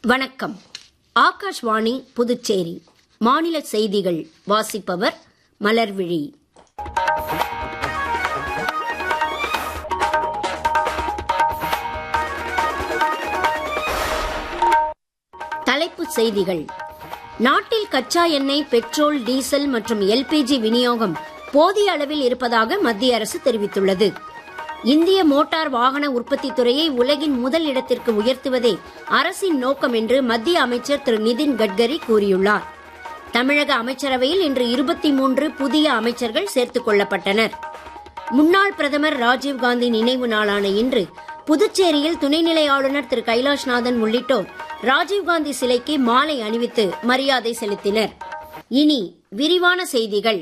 வணக்கம் ஆகாஷ்வாணி புதுச்சேரி மாநில செய்திகள் வாசிப்பவர் மலர்விழி தலைப்புச் செய்திகள் நாட்டில் கச்சா எண்ணெய் பெட்ரோல் டீசல் மற்றும் எல்பிஜி விநியோகம் போதிய அளவில் இருப்பதாக மத்திய அரசு தெரிவித்துள்ளது இந்திய மோட்டார் வாகன உற்பத்தி துறையை உலகின் முதல் இடத்திற்கு உயர்த்துவதே அரசின் நோக்கம் என்று மத்திய அமைச்சர் திரு நிதின் கட்கரி கூறியுள்ளார் தமிழக அமைச்சரவையில் இன்று இருபத்தி மூன்று புதிய அமைச்சர்கள் சேர்த்துக் கொள்ளப்பட்டனர் முன்னாள் பிரதமர் ராஜீவ்காந்தி நினைவு நாளான இன்று புதுச்சேரியில் துணைநிலை ஆளுநர் திரு கைலாஷ்நாதன் உள்ளிட்டோர் ராஜீவ்காந்தி சிலைக்கு மாலை அணிவித்து மரியாதை செலுத்தினர் இனி விரிவான செய்திகள்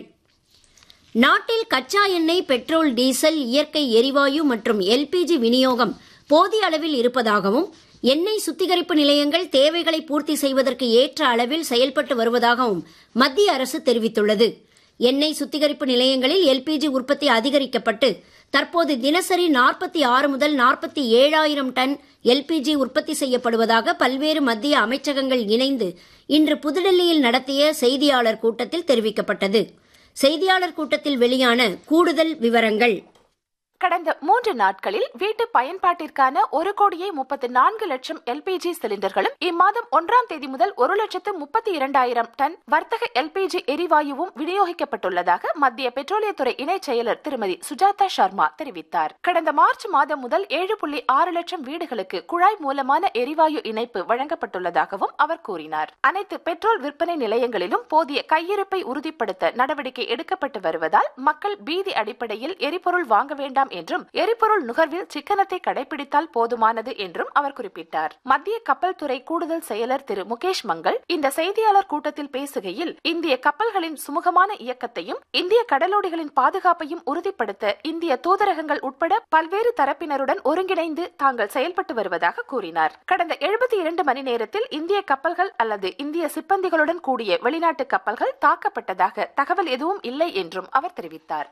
நாட்டில் கச்சா எண்ணெய் பெட்ரோல் டீசல் இயற்கை எரிவாயு மற்றும் எல்பிஜி விநியோகம் போதிய அளவில் இருப்பதாகவும் எண்ணெய் சுத்திகரிப்பு நிலையங்கள் தேவைகளை பூர்த்தி செய்வதற்கு ஏற்ற அளவில் செயல்பட்டு வருவதாகவும் மத்திய அரசு தெரிவித்துள்ளது எண்ணெய் சுத்திகரிப்பு நிலையங்களில் எல்பிஜி உற்பத்தி அதிகரிக்கப்பட்டு தற்போது தினசரி நாற்பத்தி ஆறு முதல் நாற்பத்தி ஏழாயிரம் டன் எல்பிஜி உற்பத்தி செய்யப்படுவதாக பல்வேறு மத்திய அமைச்சகங்கள் இணைந்து இன்று புதுடெல்லியில் நடத்திய செய்தியாளர் கூட்டத்தில் தெரிவிக்கப்பட்டது செய்தியாளர் கூட்டத்தில் வெளியான கூடுதல் விவரங்கள் கடந்த மூன்று நாட்களில் வீட்டு பயன்பாட்டிற்கான ஒரு கோடியே முப்பத்தி நான்கு லட்சம் எல்பிஜி சிலிண்டர்களும் இம்மாதம் ஒன்றாம் தேதி முதல் ஒரு லட்சத்து முப்பத்தி இரண்டாயிரம் டன் வர்த்தக எல்பிஜி எரிவாயுவும் விநியோகிக்கப்பட்டுள்ளதாக மத்திய பெட்ரோலியத்துறை இணைச் செயலர் திருமதி சுஜாதா சர்மா தெரிவித்தார் கடந்த மார்ச் மாதம் முதல் ஏழு புள்ளி ஆறு லட்சம் வீடுகளுக்கு குழாய் மூலமான எரிவாயு இணைப்பு வழங்கப்பட்டுள்ளதாகவும் அவர் கூறினார் அனைத்து பெட்ரோல் விற்பனை நிலையங்களிலும் போதிய கையிருப்பை உறுதிப்படுத்த நடவடிக்கை எடுக்கப்பட்டு வருவதால் மக்கள் பீதி அடிப்படையில் எரிபொருள் வாங்க வேண்டாம் என்றும் எரிபொருள் நுகர்வில் சிக்கனத்தை கடைபிடித்தால் போதுமானது என்றும் அவர் குறிப்பிட்டார் மத்திய கப்பல் துறை கூடுதல் செயலர் திரு முகேஷ் மங்கள் இந்த செய்தியாளர் கூட்டத்தில் பேசுகையில் இந்திய கப்பல்களின் சுமூகமான இயக்கத்தையும் இந்திய கடலோடிகளின் பாதுகாப்பையும் உறுதிப்படுத்த இந்திய தூதரகங்கள் உட்பட பல்வேறு தரப்பினருடன் ஒருங்கிணைந்து தாங்கள் செயல்பட்டு வருவதாக கூறினார் கடந்த எழுபத்தி இரண்டு மணி நேரத்தில் இந்திய கப்பல்கள் அல்லது இந்திய சிப்பந்திகளுடன் கூடிய வெளிநாட்டு கப்பல்கள் தாக்கப்பட்டதாக தகவல் எதுவும் இல்லை என்றும் அவர் தெரிவித்தார்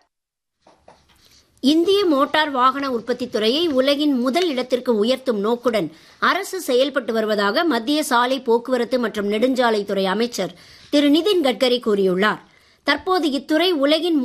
இந்திய மோட்டார் வாகன உற்பத்தி துறையை உலகின் முதல் இடத்திற்கு உயர்த்தும் நோக்குடன் அரசு செயல்பட்டு வருவதாக மத்திய சாலை போக்குவரத்து மற்றும் நெடுஞ்சாலைத்துறை அமைச்சர் திரு நிதின் கட்கரி கூறியுள்ளார் தற்போது இத்துறை உலகின்